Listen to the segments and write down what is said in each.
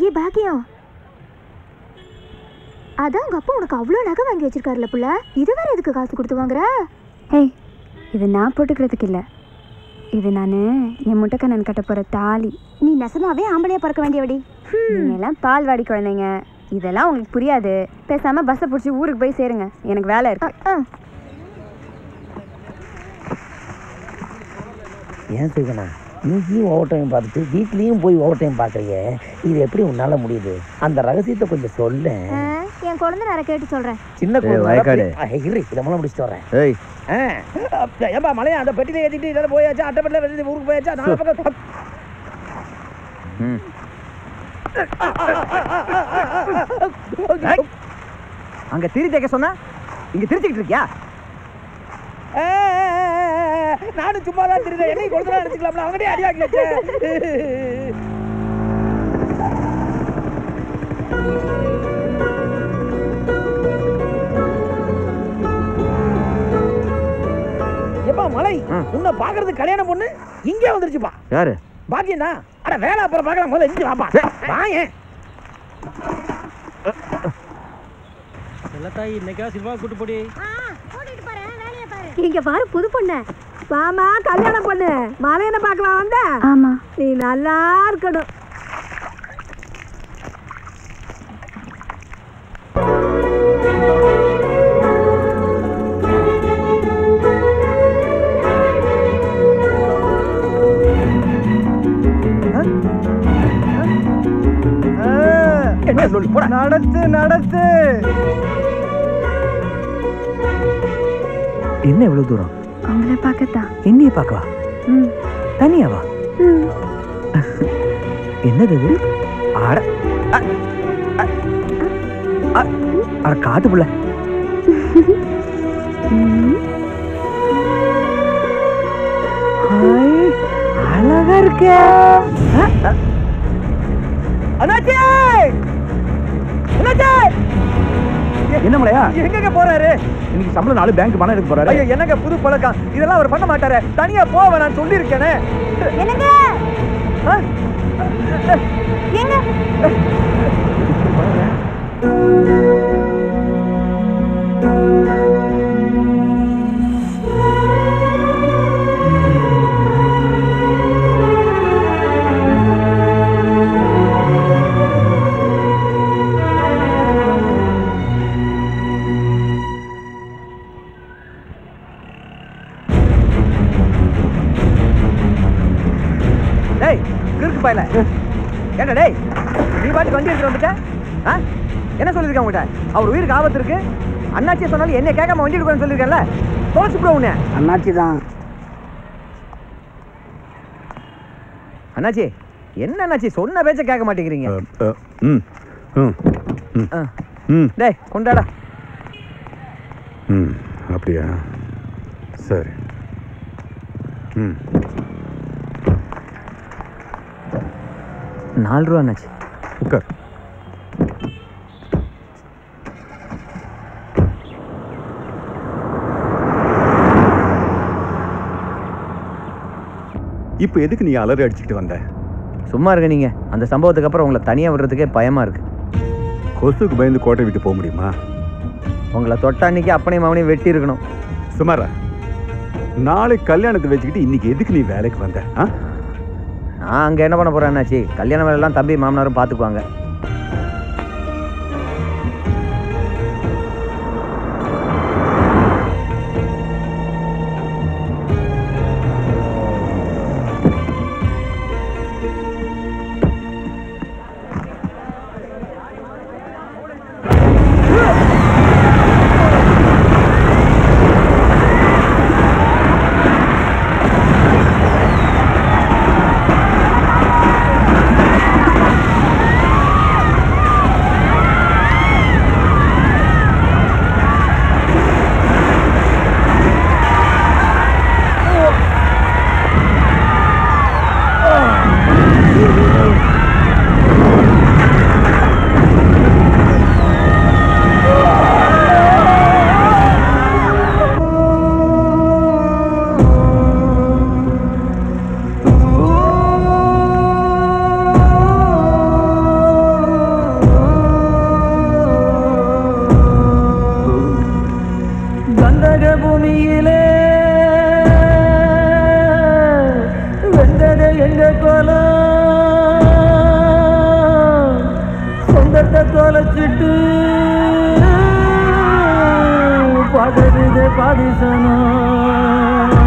ஏ பாக்கியம் அதான் உங்க அப்பா உனக்கு அவ்வளோ நகை வாங்கி வச்சிருக்காருல புள்ள இது வேற எதுக்கு காசு கொடுத்து வாங்குற ஏய் இது நான் போட்டுக்கிறதுக்கு இல்லை இது நான் என் முட்டைக்கண்ணன் கட்ட போகிற தாலி நீ நெசமாவே ஆம்பளையா பிறக்க வேண்டியவடி நீங்க எல்லாம் பால்வாடி குழந்தைங்க இதெல்லாம் உங்களுக்கு புரியாது பேசாம பஸ்ஸை பிடிச்சி ஊருக்கு போய் சேருங்க எனக்கு வேலை இருக்கு ஏன் சுகனா இங்கேயும் ஓவர் டைம் பார்த்துட்டு வீட்லேயும் போய் ஓவர் டைம் பார்க்குறீங்க இது எப்படி உன்னால் முடியுது அந்த ரகசியத்தை கொஞ்சம் சொல்ல என் குழந்தை நேரம் கேட்டு சொல்றேன் சின்ன ஏய், குழந்தை வயக்காடு. அப்படி- ஆ, இரு இதை மூலம் முடிச்சுட்டு வரேன் ஏய் ஆ, அப்ப- ஏம்பா மலையா அந்த பெட்டியில் ஏற்றிட்டு இதெல்லாம் போயாச்சா அட்டைப்பட்டில் வெளியே ஊருக்கு போயாச்சா நாலு பக்கம் ம் அங்க திரி தைக்க சொன்னா இங்க திருச்சிக்கிட்டு இருக்கியா ஆ, ஆ, ஆ, ஆ, நானும் சும்மா தான் தெரியுது என்னையும் கொடுத்தா எடுத்துக்கலாம்ல அவங்ககிட்டயே அடியாக்கி வச்சேன் எப்பா மலை ம். உன்னை பாக்குறது கல்யாணம் பொண்ணு இங்கே வந்துருச்சுப்பா யாரு பாக்கியம் தான் அட வேலை அப்புறம் பார்க்கலாம் முதல்ல இங்கே வாப்பா வாயேன் எல்லாத்தாய் இன்னைக்கா சில்வா கூட்டு போடி இங்க பாரு புது பொண்ணு வாமா கல்யாணம் பண்ணு மலையனை பார்க்கலாம் வந்த ஆமா நீ நல்லா இருக்கணும் என்ன சொல்லி போட நடத்து நடத்து என்ன இவ்வளவு தூரம் உங்களை பார்க்கத்தான் என்னைய பார்க்கவா ம் தனியாவா ம் என்னது இது அட அ, அ, அ, அட காட்டு புள்ள ம் ஹாய், அழகா இருக்கே அ, அ. அண்ணாச்சி அண்ணாச்சி என்ன மலையா எங்கங்க போறாரு இன்னைக்கு சம்பளம் நாலு பேங்க் பணம் எடுக்க போறாரு ஐயோ என்னங்க புது பழக்கம் இதெல்லாம் அவர் பண்ண மாட்டாரு தனியா போவ நான் சொல்லியிருக்கேனே என்னங்க ஆ? ஏங்க டேய் கிறுக்கு பயல ஏண்டா டேய் நீ பாட்டு வண்டி எடுத்துட்டு வந்துட்ட ஆ என்ன சொல்லியிருக்கேன் உங்ககிட்ட அவர் உயிருக்கு ஆபத்து இருக்கு அண்ணாச்சி சொன்னாலும் என்ன கேட்காம வண்டி எடுக்கணும்னு சொல்லியிருக்கேன்ல தோச்சு ப்ரோ உன்னை அண்ணாச்சி தான் அண்ணாச்சி என்ன அண்ணாச்சி சொன்ன பேச்ச கேட்க மாட்டேங்கிறீங்க ம் ம் ம் ஆ. ம் டேய் கொண்டாடா ம் அப்படியா சரி ம் நாலு ரூபா அண்ணாச்சி உட்கார் இப்போ எதுக்கு நீ அலறி அடிச்சுக்கிட்டு வந்த சும்மா இருங்க நீங்க அந்த சம்பவத்துக்கு அப்புறம் உங்களை தனியா விடுறதுக்கே பயமா இருக்கு கொசுக்கு பயந்து கோட்டை விட்டு போக முடியுமா உங்களை தொட்ட அன்னைக்கு அப்பனையும் அவனையும் வெட்டி இருக்கணும் சுமாரா நாளைக்கு கல்யாணத்தை வச்சுக்கிட்டு இன்னைக்கு எதுக்கு நீ வேலைக்கு வந்த ஆ நான் அங்க என்ன பண்ண போறேன் அண்ணாச்சி கல்யாண வேலையெல்லாம் தம்பி மாமனாரும் பார்த்துக்குவாங்க எங்க கோலம் சொந்தத்தை தொலைச்சிட்டு பதறுதே பாதிசனம்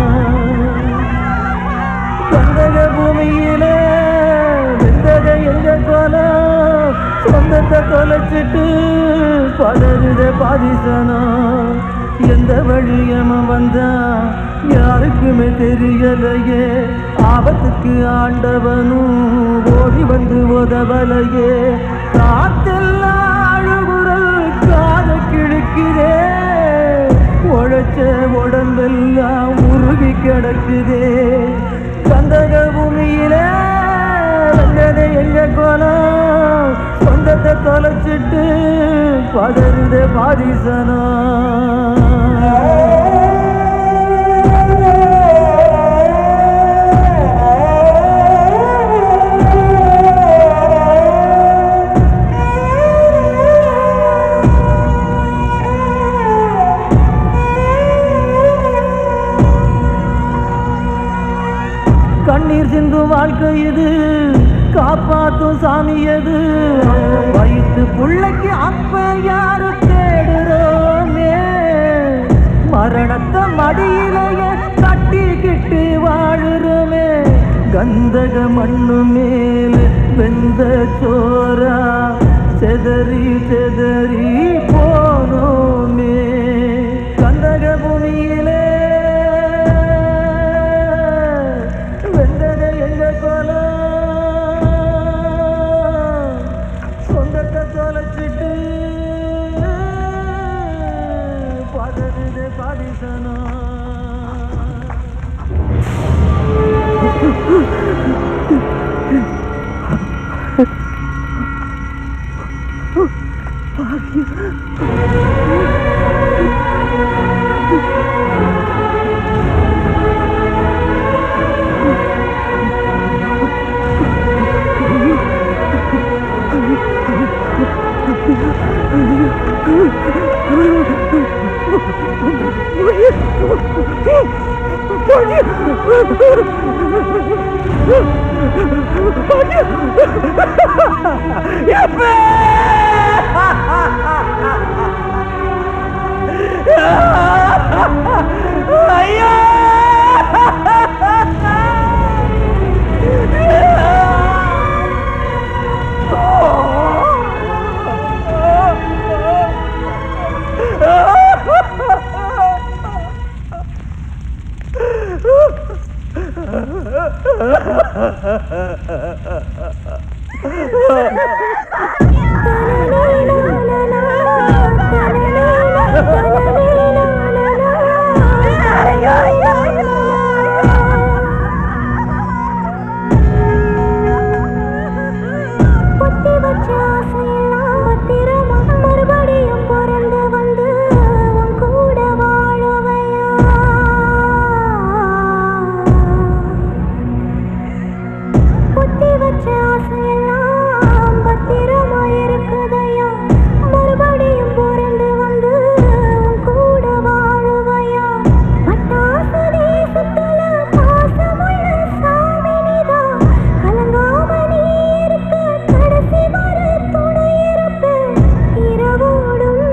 கந்தக பூமியில வெந்தக எங்க கோலம் சொந்தத்தை தொலைச்சிட்டு பதறுதே பாதிசனம் எந்த வழியம வந்தா யாருக்குமே தெரியலையே ஆபத்துக்கு ஆண்டவனும் ஓடி வந்து உதவலையே காத்தெல்லாம் அழுகுரல் காத கிழக்குதே உழைச்ச உடம்பெல்லாம் உருகி கிடக்குதே கந்தக பூமியில வந்தது எங்க கோலம் சொந்தத்தை தொலைச்சிட்டு பதறுதே கண்ணீர் சிந்தும் வாழ்க்கை இது காப்பாத்தும் சாமி எது வயிற்று புள்ளைக்கு அப்ப யாரு தேடுறோமே மரணத்தை மடியிலேயே கட்டிக்கிட்டு வாழுறோமே கந்தக மண்ணு மேல வெந்த சோரா செதறி செதறி போனோமே கந்தக பூமியிலே வெந்தது எங்க கோலம் சொந்தத்தை தொலைச்சிட்டு பதறுது பாதிசனம் பொத்தி வச்ச ஆசையெல்லாம் பத்திரமா மறுபடியும் பிறந்து வந்து உன் கூட வாழுவையா பொத்தி வச்ச ஆசையெல்லாம் பத்திரமா இருக்குதையா மறுபடியும் பிறந்து வந்து உன் கூட வாழுவையா பட்டாசு தேசத்துல பாசமுள்ள சாமி நீதான் கலங்காம நீ இருக்க கடைசி வரை துணை இருப்பேன் இரவோடும்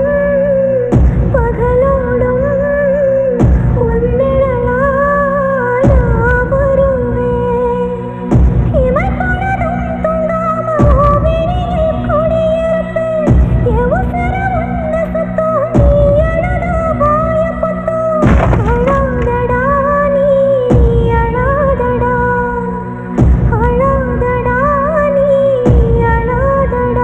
பகலோடும் உன்னிடலாம் நான் வருவேன் இமைப்பொழுதும் தூங்காம ஓவினியை குடியிருப்பேன் எவசர உன்ன சத்தம் நீ அழத வாயப்பத்தம் அழாதடா நீ அழாதடா அழாதடா நீ அழாதடா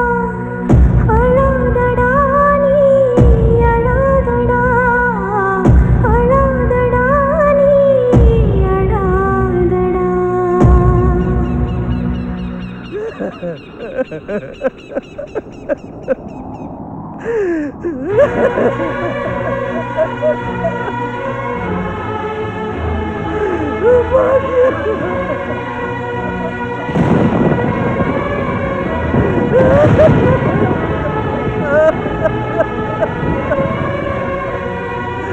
அழாதடா நீ அழாதடா அழாதடா நீ அழாதடா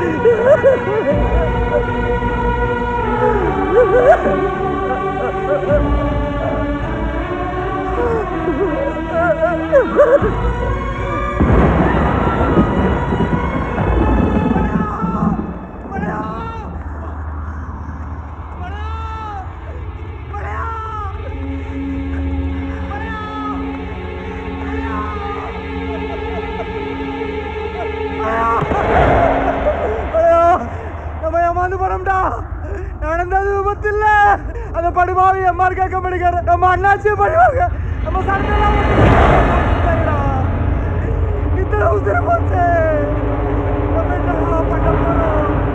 Ha நம்ம ஏமாந்து போனோம்டா நடந்தது விபத்து இல்ல அந்த படுபாவி எம்ஆர் கேட்க மாட்டேங்காரு நம்ம அண்ணாச்சியை படுவாங்க நம்ம சண்டெல்லாம் இத்தனை உசுறு போச்சு நம்ம என்ன பண்ண போறோம்